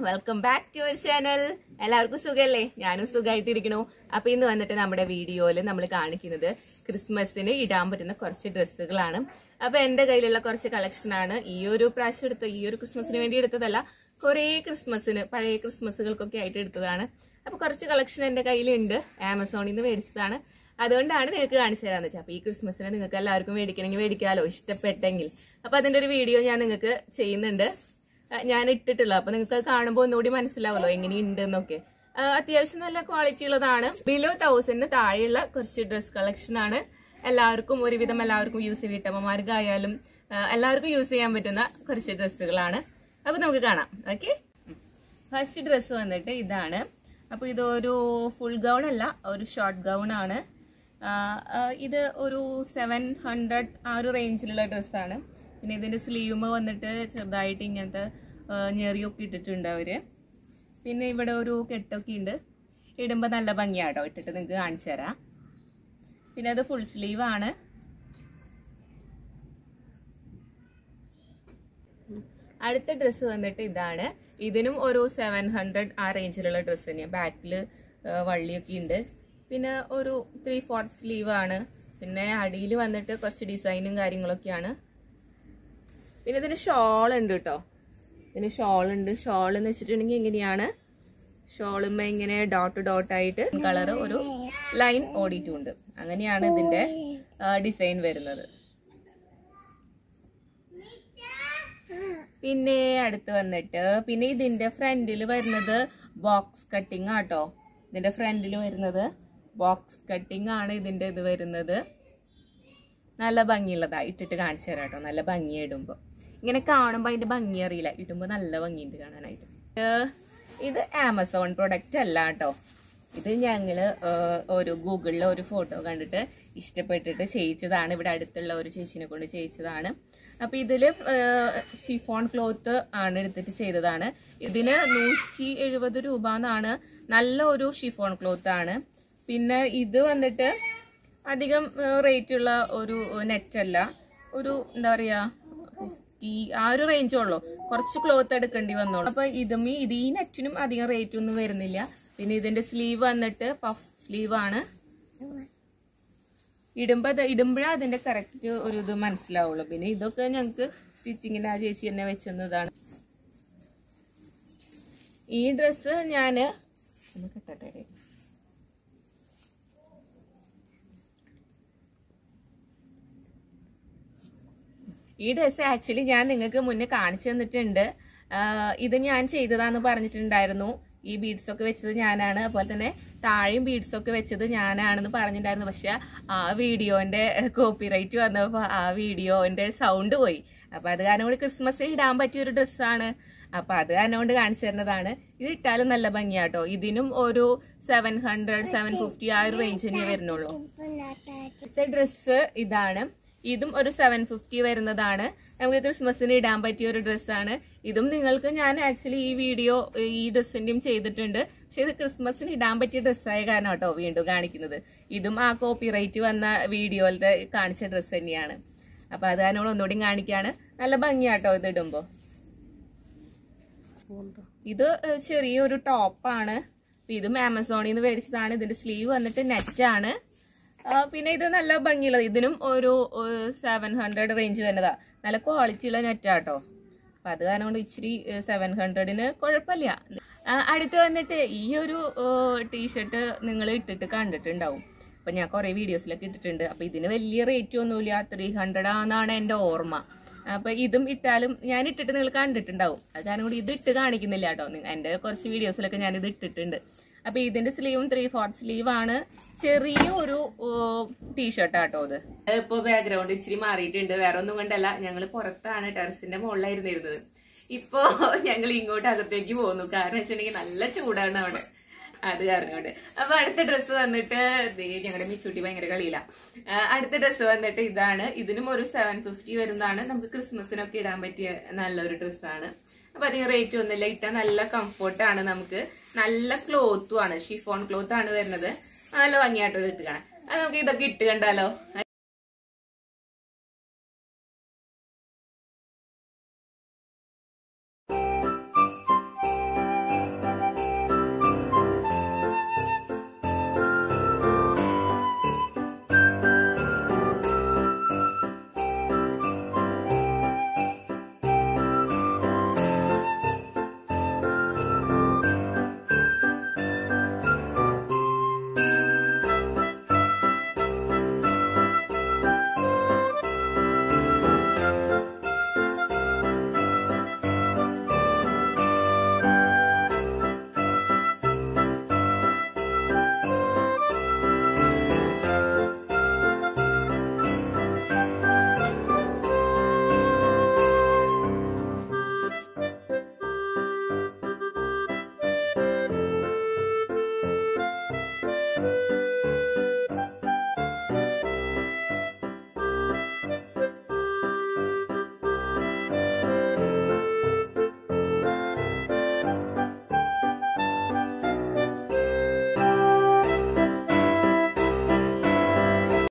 welcome back to our channel എല്ലാവർക്കും സുഖല്ലേ ഞാനും സുഖമായിട്ടിരിക്കണു അപ്പൊ ഇന്ന് വന്നിട്ട് നമ്മുടെ വീഡിയോയിൽ നമ്മൾ കാണിക്കുന്നത് ക്രിസ്മസിന് ഇടാൻ പറ്റുന്ന കുറച്ച് ഡ്രസ്സുകളാണ് അപ്പൊ എന്റെ കയ്യിലുള്ള കുറച്ച് കളക്ഷൻ ആണ് ഈ ഒരു പ്രാവശ്യം എടുത്ത ഈ ഒരു ക്രിസ്മസിന് വേണ്ടി എടുത്തതല്ല കുറേ ക്രിസ്മസിന് പഴയ ക്രിസ്മസുകൾക്കൊക്കെ ആയിട്ട് എടുത്തതാണ് അപ്പൊ കുറച്ച് കളക്ഷൻ എന്റെ കയ്യിലുണ്ട് ആമസോണിൽ നിന്ന് മേടിച്ചതാണ് അതുകൊണ്ടാണ് നിങ്ങൾക്ക് കാണിച്ചു തരാന്ന് വെച്ചാൽ അപ്പൊ ഈ ക്രിസ്മസിന് നിങ്ങൾക്ക് എല്ലാവർക്കും മേടിക്കണമെങ്കിൽ മേടിക്കാമല്ലോ ഇഷ്ടപ്പെട്ടെങ്കിൽ അപ്പൊ അതിന്റെ ഒരു വീഡിയോ ഞാൻ നിങ്ങൾക്ക് ചെയ്യുന്നുണ്ട് ആ, ഞാൻ ഇട്ടിട്ടുള്ളത് അപ്പൊ നിങ്ങൾക്ക് അത് കാണുമ്പോൾ ഒന്നുകൂടി മനസ്സിലാവുമല്ലോ എങ്ങനെയുണ്ട് എന്നൊക്കെ ആ, അത്യാവശ്യം നല്ല ക്വാളിറ്റി ഉള്ളതാണ് ബിലോ തൗസൻഡിന് താഴെയുള്ള കുറച്ച് ഡ്രസ് കളക്ഷൻ ആണ് എല്ലാവർക്കും ഒരുവിധം എല്ലാവർക്കും യൂസ് ചെയ്യും വീട്ടമ്മമാർക്കായാലും ആ, എല്ലാവർക്കും യൂസ് ചെയ്യാൻ പറ്റുന്ന കുറച്ച് ഡ്രസ്സുകളാണ് അപ്പൊ നമുക്ക് കാണാം ഓക്കെ ഫസ്റ്റ് ഡ്രസ്സ് വന്നിട്ട് ഇതാണ് അപ്പോൾ ഇതൊരു ഫുൾ ഗൗൺ അല്ല ഒരു ഷോർട്ട് ഗൗൺ ആണ് ആ, ആ, ഇത് ഒരു സെവൻ ഹൺഡ്രഡ് ആ ഒരു റേഞ്ചിലുള്ള ഡ്രസ്സാണ് പിന്നെ ഇതിന്റെ സ്ലീവ് വന്നിട്ട് ചെറുതായിട്ട് ഇങ്ങനത്തെ ആ, ഞെറിയൊക്കെ ഇട്ടിട്ടുണ്ട് അവര് പിന്നെ ഇവിടെ ഒരു കെട്ടൊക്കെ ഉണ്ട് ഇടുമ്പോൾ നല്ല ഭംഗിയാട്ടോ ഇട്ടിട്ട് നിങ്ങൾക്ക് കാണിച്ചു തരാം പിന്നെ അത് ഫുൾ സ്ലീവ് ആണ് അടുത്ത ഡ്രസ്സ് വന്നിട്ട് ഇതാണ് ഇതിനും ഒരു സെവൻ ഹൺഡ്രഡ് ആ റേഞ്ചിലുള്ള ഡ്രസ്സ് തന്നെയാണ് ബാക്കിൽ വള്ളിയൊക്കെ ഉണ്ട് പിന്നെ ഒരു ത്രീ ഫോർത്ത് സ്ലീവ് ആണ് പിന്നെ അടിയിൽ വന്നിട്ട് കുറച്ച് ഡിസൈനും കാര്യങ്ങളൊക്കെയാണ് പിന്നെ ഇതിന് ഷോൾ ഉണ്ട് കേട്ടോ ഇതിന് ഷോൾ ഉണ്ട് ഷോൾ എന്ന് വെച്ചിട്ടുണ്ടെങ്കിൽ ഇങ്ങനെയാണ് ഷോളുമ്മ ഇങ്ങനെ ഡോട്ട് ഡോട്ട് ആയിട്ട് കളർ ഒരു ലൈൻ ഓടിയിട്ടുണ്ട് അങ്ങനെയാണ് ഇതിന്റെ ഡിസൈൻ വരുന്നത് പിന്നെ അടുത്ത് വന്നിട്ട് പിന്നെ ഇതിന്റെ ഫ്രണ്ടിൽ വരുന്നത് ബോക്സ് കട്ടിങ് ആട്ടോ ഇതിന്റെ ഫ്രണ്ടിൽ വരുന്നത് ബോക്സ് കട്ടിങ് ആണ് ഇതിന്റെ ഇത് വരുന്നത് നല്ല ഭംഗിയുള്ളതാ ഇട്ടിട്ട് കാണിച്ചു തരാം കേട്ടോ നല്ല ഭംഗി ഇടുമ്പോൾ ഇങ്ങനെ കാണുമ്പോൾ അതിന്റെ ഭംഗി അറിയില്ല ഇടുമ്പോൾ നല്ല ഭംഗിയുണ്ട് കാണാനായിട്ട് ഏഹ് ഇത് ആമസോൺ പ്രൊഡക്റ്റ് അല്ല കേട്ടോ ഇത് ഞങ്ങള് ഏഹ് ഒരു ഗൂഗിളിൽ ഒരു ഫോട്ടോ കണ്ടിട്ട് ഇഷ്ടപ്പെട്ടിട്ട് ചെയ്യിച്ചതാണ് ഇവിടെ അടുത്തുള്ള ഒരു ചേച്ചിനെ കൊണ്ട് ചെയ്യിച്ചതാണ് അപ്പൊ ഇതില് ഷിഫോൺ ക്ലോത്ത് ആണ് എടുത്തിട്ട് ചെയ്തതാണ് ഇതിന് നൂറ്റി എഴുപത് രൂപ എന്നാണ് നല്ല ഒരു ഷിഫോൺ ക്ലോത്ത് ആണ് പിന്നെ ഇത് വന്നിട്ട് അധികം റേറ്റ് ഉള്ള ഒരു നെറ്റ് അല്ല ഒരു എന്താ പറയാ ഫിഫ്റ്റി ആ ഒരു റേഞ്ചേ ഉള്ളൂ കുറച്ച് ക്ലോത്ത് എടുക്കേണ്ടി വന്നോളൂ അപ്പൊ ഇതും ഈ- ഇത് ഈ നെറ്റിനും അധികം റേറ്റ് ഒന്നും വരുന്നില്ല പിന്നെ ഇതിന്റെ സ്ലീവ് വന്നിട്ട് പഫ് സ്ലീവ് ആണ് ഇടുമ്പോ അത് ഇടുമ്പോഴേ അതിന്റെ കറക്റ്റ് ഒരു ഇത് മനസ്സിലാവുള്ളൂ പിന്നെ ഇതൊക്കെ ഞങ്ങൾക്ക് സ്റ്റിച്ചിങ്ങിന് ആ ചേച്ചി തന്നെ വെച്ചതാണ് ഈ ഡ്രസ്സ് ഞാന് ഒന്ന് കെട്ടട്ടെ ഈ ഡ്രസ്സ് ആക്ച്വലി ഞാൻ നിങ്ങൾക്ക് മുന്നേ കാണിച്ചു തന്നിട്ടുണ്ട് ആഹ് ഇത് ഞാൻ ചെയ്തതാന്ന് പറഞ്ഞിട്ടുണ്ടായിരുന്നു ഈ ബീഡ്സ് ഒക്കെ വെച്ചത് ഞാനാണ് അതുപോലെ തന്നെ താഴെയും ബീഡ്സ് ഒക്കെ വെച്ചത് ഞാനാണെന്ന് പറഞ്ഞിട്ടുണ്ടായിരുന്നു പക്ഷെ ആ വീഡിയോന്റെ കോപ്പിറൈറ്റ് വന്നപ്പോൾ ആ വീഡിയോന്റെ സൗണ്ട് പോയി അപ്പൊ അത് കാരണം കൊണ്ട് ക്രിസ്മസ് ഇടാൻ പറ്റിയ ഒരു ഡ്രസ്സാണ് അപ്പൊ അത് കാരണം കൊണ്ട് കാണിച്ചു തരുന്നതാണ് ഇത് ഇട്ടാലും നല്ല ഭംഗിയാട്ടോ ഇതിനും ഒരു സെവൻ ഹൺഡ്രഡ് സെവൻ ഫിഫ്റ്റി ആ ഒരു റേഞ്ച് തന്നെ വരുന്നുള്ളൂ അടുത്ത ഡ്രസ്സ് ഇതാണ് ഇതും ഒരു സെവൻ ഫിഫ്റ്റി വരുന്നതാണ് നമുക്ക് ക്രിസ്മസിന് ഇടാൻ പറ്റിയ ഒരു ഡ്രസ്സാണ് ഇതും നിങ്ങൾക്ക് ഞാൻ ആക്ച്വലി ഈ വീഡിയോ ഈ ഡ്രസ്സിന്റെയും ചെയ്തിട്ടുണ്ട് പക്ഷെ ഇത് ക്രിസ്മസിന് ഇടാൻ പറ്റിയ ഡ്രസ്സായ കാരണം കേട്ടോ വീണ്ടും കാണിക്കുന്നത് ഇതും ആ കോപ്പിറൈറ്റ് വന്ന വീഡിയോയിലത്തെ കാണിച്ച ഡ്രസ്സ് തന്നെയാണ് അപ്പൊ അത് കാരണം ഒന്നുകൂടി കാണിക്കാണ് നല്ല ഭംഗിയാട്ടോ ഇത് ഇടുമ്പോ ഇത് ഏഹ്, ചെറിയൊരു ടോപ്പാണ് ഇതും ആമസോണിൽ നിന്ന് മേടിച്ചതാണ് ഇതിന്റെ സ്ലീവ് വന്നിട്ട് നെറ്റാണ് പിന്നെ ഇത് നല്ല ഭംഗിയുള്ളത് ഇതിനും ഒരു സെവൻ ഹൺഡ്രഡ് റേഞ്ച് വരുന്നതാ നല്ല ക്വാളിറ്റി ഉള്ള നെറ്റാട്ടോ അപ്പൊ അത് കാരണം കൊണ്ട് ഇച്ചിരി സെവൻ ഹൺഡ്രഡിന് കുഴപ്പമില്ല ആ, അടുത്ത് വന്നിട്ട് ഈ ഒരു ടീഷർട്ട് നിങ്ങൾ ഇട്ടിട്ട് കണ്ടിട്ടുണ്ടാവും അപ്പൊ ഞാൻ കുറെ വീഡിയോസിലൊക്കെ ഇട്ടിട്ടുണ്ട് അപ്പൊ ഇതിന് വലിയ റേറ്റ് ഒന്നുമില്ല ത്രീ ഹൺഡ്രഡ് ആണെന്നാണ് എന്റെ ഓർമ്മ അപ്പൊ ഇതും ഇട്ടാലും ഞാൻ ഇട്ടിട്ട് നിങ്ങൾ കണ്ടിട്ടുണ്ടാവും അത് കാരണം കൂടി ഇത് ഇട്ട് കാണിക്കുന്നില്ല കേട്ടോ നി- എന്റെ കുറച്ച് വീഡിയോസിലൊക്കെ ഞാൻ ഇത് ഇട്ടിട്ടുണ്ട് അപ്പൊ ഇതിന്റെ സ്ലീവും ത്രീ ഫോർത്ത് സ്ലീവ് ആണ് ചെറിയ ഒരു ടീഷർട്ട് ആട്ടോ ഇത് ഇപ്പൊ ബാക്ക്ഗ്രൗണ്ട് ഇച്ചിരി മാറിയിട്ടുണ്ട് വേറെ ഒന്നും കൊണ്ടല്ല ഞങ്ങൾ പുറത്താണ് ടെറസിന്റെ മുകളിലായിരുന്നു ഇരുന്നത് ഇപ്പോ ഞങ്ങൾ ഇങ്ങോട്ട് അകത്തേക്ക് പോകുന്നു കാരണം വെച്ചിട്ടുണ്ടെങ്കിൽ നല്ല ചൂടാണ് അവിടെ അത് കാരണം കൊണ്ട് അപ്പൊ അടുത്ത ഡ്രസ്സ് വന്നിട്ട് ദേ ഞങ്ങളുടെ മിച്ചൂട്ടി ഭയങ്കര കളിയില്ല ആ, അടുത്ത ഡ്രസ്സ് വന്നിട്ട് ഇതാണ് ഇതിനും ഒരു സെവൻ ഫിഫ്റ്റി വരുന്നതാണ് നമുക്ക് ക്രിസ്മസിനൊക്കെ ഇടാൻ പറ്റിയ നല്ലൊരു ഡ്രസ്സാണ് അപ്പൊ അധികം റേറ്റ് ഒന്നുമില്ല ഇട്ടാൽ നല്ല കംഫർട്ടാണ് നമുക്ക് നല്ല ക്ലോത്തും ആണ് ഷിഫോൺ ക്ലോത്ത് ആണ് വരുന്നത് നല്ല ഭംഗിയായിട്ട് ഇത് ഇട്ട് കാണാം അത് നമുക്ക് ഇതൊക്കെ ഇട്ട് കണ്ടാലോ